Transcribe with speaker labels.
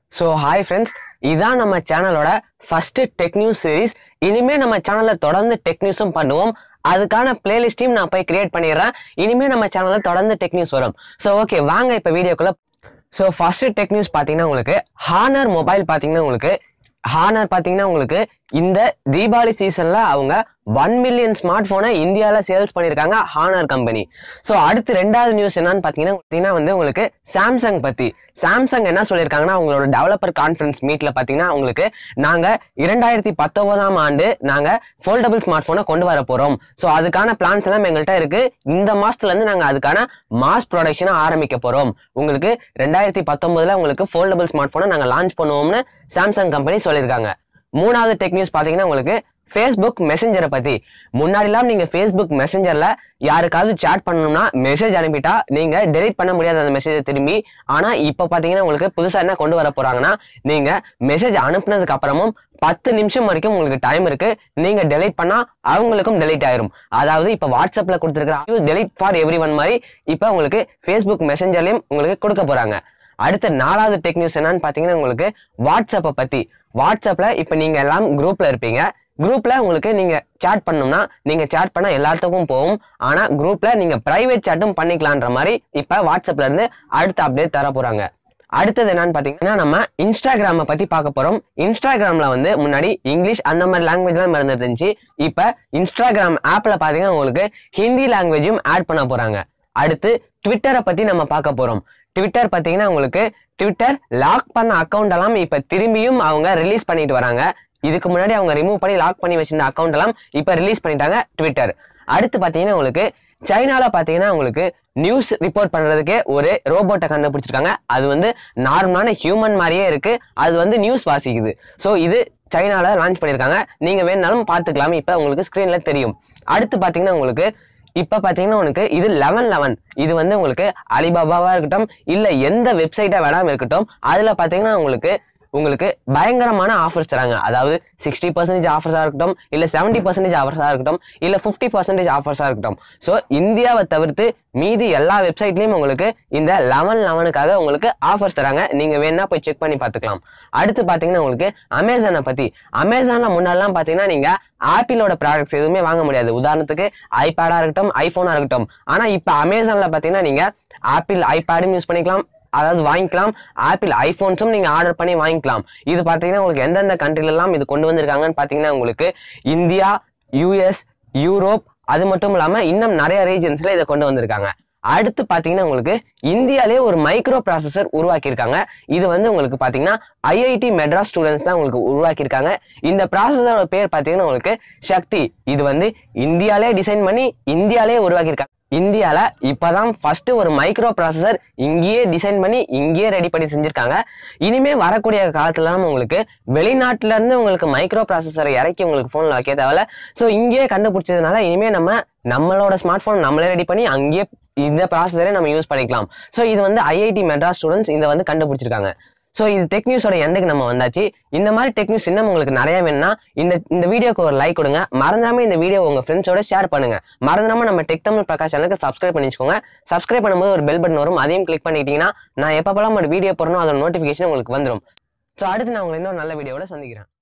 Speaker 1: so hi friends இதான் நம்ம சேனலோட ஃபர்ஸ்ட் டெக் நியூஸ் சீரிஸ் இனிமே நம்ம சேனல்ல தொடர்ந்து டெக் நியூஸும் பண்ணுவோம் அதுக்கான பிளேலிஸ்டையும் நான் போய் கிரியேட் பண்ணிடுறேன் இனிமே நம்ம சேனல்ல தொடர்ந்து டெக் நியூஸ் வரும் ஸோ ஓகே வாங்க இப்போ வீடியோக்குள்ள ஸோ ஃபர்ஸ்ட் டெக் நியூஸ் பார்த்தீங்கன்னா உங்களுக்கு ஹானர் மொபைல் பார்த்தீங்கன்னா உங்களுக்கு ஹானர் பார்த்தீங்கன்னா உங்களுக்கு இந்த தீபாவளி சீசன்ல அவங்க ஒன் மில்லியன் ஸ்மார்ட் போனை இந்தியாவில் சேல்ஸ் பண்ணியிருக்காங்க ஹானர் கம்பெனி ஸோ அடுத்து ரெண்டாவது நியூஸ் என்னன்னு பார்த்தீங்கன்னா பார்த்தீங்கன்னா வந்து உங்களுக்கு சாம்சங் பத்தி சாம்சங் என்ன சொல்லியிருக்காங்கன்னா அவங்களோட டெவலப்பர் கான்ஃபரன்ஸ் மீட்ல பார்த்தீங்கன்னா உங்களுக்கு நாங்க இரண்டாயிரத்தி பத்தொன்பதாம் ஆண்டு நாங்க ஃபோல்டபுள் ஸ்மார்ட் போனை கொண்டு வர போறோம் ஸோ அதுக்கான பிளான்ஸ் எல்லாம் எங்கள்கிட்ட இருக்கு இந்த மாசத்துல இருந்து நாங்க அதுக்கான மாஸ் ப்ரொடக்ஷனை ஆரம்பிக்க போறோம் உங்களுக்கு ரெண்டாயிரத்தி பத்தொன்பதுல உங்களுக்கு ஃபோல்டபுள் ஸ்மார்ட் போனை நாங்க லான்ச் பண்ணுவோம்னு சாம்சங் கம்பெனி சொல்லியிருக்காங்க மூணாவது டெக் நியூஸ் பாத்தீங்கன்னா உங்களுக்கு ஃபேஸ்புக் மெசஞ்சரை பத்தி முன்னாடிலாம் நீங்க ஃபேஸ்புக் மெசஞ்சர்ல யாருக்காவது சேட் பண்ணணும்னா மெசேஜ் அனுப்பிட்டா நீங்க டெலிட் பண்ண முடியாது அந்த மெசேஜை திரும்பி ஆனா இப்ப பாத்தீங்கன்னா உங்களுக்கு புதுசா என்ன கொண்டு வர போறாங்கன்னா நீங்க மெசேஜ் அனுப்புனதுக்கு அப்புறமும் பத்து நிமிஷம் வரைக்கும் உங்களுக்கு டைம் இருக்கு நீங்க டெலிட் பண்ணா அவங்களுக்கும் டெலிட் ஆயிரும் அதாவது இப்ப வாட்ஸ்அப்ல கொடுத்துருக்கிற டெலிட் ஃபார் எவ்ரி ஒன் மாதிரி இப்ப உங்களுக்கு ஃபேஸ்புக் மெசஞ்சர்லயும் உங்களுக்கு கொடுக்க போறாங்க அடுத்த நாலாவது டெக் நியூஸ் என்னன்னு பாத்தீங்கன்னா உங்களுக்கு வாட்ஸ்அப்பை பத்தி வாட்ஸ்அப்ல இப்ப நீங்க எல்லாம் குரூப்ல இருப்பீங்க குரூப்ல உங்களுக்கு நீங்க சேட் பண்ணணும்னா நீங்க சேட் பண்ண எல்லாத்துக்கும் போகும் ஆனா குரூப்ல நீங்க பிரைவேட் சேட்டும் பண்ணிக்கலான்ற மாதிரி இப்ப வாட்ஸ்அப்ல இருந்து அடுத்த அப்டேட் தர போறாங்க அடுத்தது என்னன்னு பாத்தீங்கன்னா நம்ம இன்ஸ்டாகிராமை பத்தி பார்க்க போறோம் இன்ஸ்டாகிராம்ல வந்து முன்னாடி இங்கிலீஷ் அந்த மாதிரி லாங்குவேஜ் எல்லாம் இருந்துட்டு இருந்துச்சு இப்ப இன்ஸ்டாகிராம் ஆப்ல பாத்தீங்கன்னா உங்களுக்கு ஹிந்தி லாங்குவேஜும் ஆட் பண்ண போறாங்க அடுத்து ட்விட்டரை பத்தி நம்ம பார்க்க போறோம் ட்விட்டர் பார்த்தீங்கன்னா உங்களுக்கு ட்விட்டர் லாக் பண்ண அக்கௌண்ட் எல்லாம் இப்போ திரும்பியும் அவங்க ரிலீஸ் பண்ணிட்டு வராங்க இதுக்கு முன்னாடி அவங்க ரிமூவ் பண்ணி லாக் பண்ணி வச்சிருந்த அக்கௌண்ட் எல்லாம் இப்போ ரிலீஸ் பண்ணிட்டாங்க ட்விட்டர் அடுத்து பார்த்தீங்கன்னா உங்களுக்கு சைனால பார்த்தீங்கன்னா உங்களுக்கு நியூஸ் ரிப்போர்ட் பண்றதுக்கே ஒரு ரோபோட்டை கண்டுபிடிச்சிருக்காங்க அது வந்து நார்மலான ஹியூமன் மாதிரியே இருக்கு அது வந்து நியூஸ் வாசிக்குது ஸோ இது சைனால லான்ச் பண்ணியிருக்காங்க நீங்க வேணாலும் பார்த்துக்கலாம் இப்போ உங்களுக்கு ஸ்க்ரீன்ல தெரியும் அடுத்து பார்த்தீங்கன்னா உங்களுக்கு இப்ப பாத்தீங்கன்னா உனக்கு இது லெவன் லெவன் இது வந்து உங்களுக்கு அலிபாபாவா இருக்கட்டும் இல்ல எந்த வெப்சைட்டா வேணாலும் இருக்கட்டும் அதுல பாத்தீங்கன்னா உங்களுக்கு உங்களுக்கு பயங்கரமான ஆஃபர்ஸ் தராங்க அதாவது சிக்ஸ்டி பர்சன்டேஜ் ஆஃபர்ஸா இருக்கட்டும் இல்ல செவன்டி பர்சன்டேஜ் ஆஃபர்ஸா இருக்கட்டும் இல்ல ஃபிஃப்டி பர்சன்டேஜ் ஆஃபர்ஸா இருக்கட்டும் ஸோ இந்தியாவை தவிர்த்து மீதி எல்லா வெப்சைட்லயும் உங்களுக்கு இந்த லெவன் லெவனுக்காக உங்களுக்கு ஆஃபர்ஸ் தராங்க நீங்க வேணா போய் செக் பண்ணி பார்த்துக்கலாம் அடுத்து பாத்தீங்கன்னா உங்களுக்கு அமேசானை பத்தி அமேசான்ல முன்னாடிலாம் பாத்தீங்கன்னா நீங்க ஆப்பிளோட ப்ராடக்ட்ஸ் எதுவுமே வாங்க முடியாது உதாரணத்துக்கு ஐபேடா இருக்கட்டும் ஐபோனா இருக்கட்டும் ஆனா இப்ப அமேசான்ல பாத்தீங்கன்னா நீங்க ஆப்பிள் ஐபேடும் யூஸ் பண்ணிக்கலாம் அதாவது வாங்கிக்கலாம் ஆப்பிள் ஐபோன்ஸும் நீங்க ஆர்டர் பண்ணி வாங்கிக்கலாம் இது பாத்தீங்கன்னா உங்களுக்கு எந்தெந்த கண்ட்ரில எல்லாம் இது கொண்டு வந்திருக்காங்கன்னு பாத்தீங்கன்னா உங்களுக்கு இந்தியா யூஎஸ் யூரோப் அது மட்டும் இல்லாம இன்னும் நிறைய ரீஜன்ஸ்ல இதை கொண்டு வந்திருக்காங்க அடுத்து பாத்தீங்கன்னா உங்களுக்கு இந்தியாலே ஒரு மைக்ரோ ப்ராசஸர் உருவாக்கியிருக்காங்க இது வந்து உங்களுக்கு பாத்தீங்கன்னா ஐஐடி மெட்ராஸ் ஸ்டூடெண்ட்ஸ் தான் உங்களுக்கு உருவாக்கியிருக்காங்க இந்த ப்ராசஸரோட பேர் பாத்தீங்கன்னா உங்களுக்கு சக்தி இது வந்து இந்தியாலே டிசைன் பண்ணி இந்தியாலே உருவாக்கியிருக்காங்க இந்தியால இப்பதான் ஃபர்ஸ்ட் ஒரு மைக்ரோ ப்ராசஸர் இங்கேயே டிசைன் பண்ணி இங்கேயே ரெடி பண்ணி செஞ்சிருக்காங்க இனிமே வரக்கூடிய காலத்துலலாம் உங்களுக்கு வெளிநாட்டுல இருந்து உங்களுக்கு மைக்ரோ ப்ராசஸரை இறக்கி உங்களுக்கு போன்ல வைக்க தேவையில்ல ஸோ இங்கேயே கண்டுபிடிச்சதுனால இனிமே நம்ம நம்மளோட ஸ்மார்ட் போன் நம்மளே ரெடி பண்ணி அங்கேயே இந்த ப்ராசஸரே நம்ம யூஸ் பண்ணிக்கலாம் ஸோ இது வந்து ஐஐடி மெட்ராஸ் ஸ்டூடெண்ட்ஸ் இதை வந்து கண்டுபிடிச்சிருக்காங்க ஸோ இது டெக் நியூஸோட எண்டுக்கு நம்ம வந்தாச்சு இந்த மாதிரி டெக் நியூஸ் இன்னும் உங்களுக்கு நிறைய வேணும்னா இந்த இந்த வீடியோக்கு ஒரு லைக் கொடுங்க மறந்துடாம இந்த வீடியோ உங்க ஃப்ரெண்ட்ஸோட ஷேர் பண்ணுங்க மறந்துடாம நம்ம டெக் தமிழ் பிரகாஷ் சேனலுக்கு சப்ஸ்கிரைப் பண்ணி வச்சுக்கோங்க சப்ஸ்கிரைப் பண்ணும்போது ஒரு பெல் பட்டன் வரும் அதையும் கிளிக் பண்ணிக்கிட்டீங்கன்னா நான் எப்பப்பெல்லாம் ஒரு வீடியோ போறனோ அதோட நோட்டிஃபிகேஷன் உங்களுக்கு வந்துடும் ஸோ அடுத்து நான் உங்களை இன்னொரு நல்ல வீடியோவோட சந்திக்கிறேன்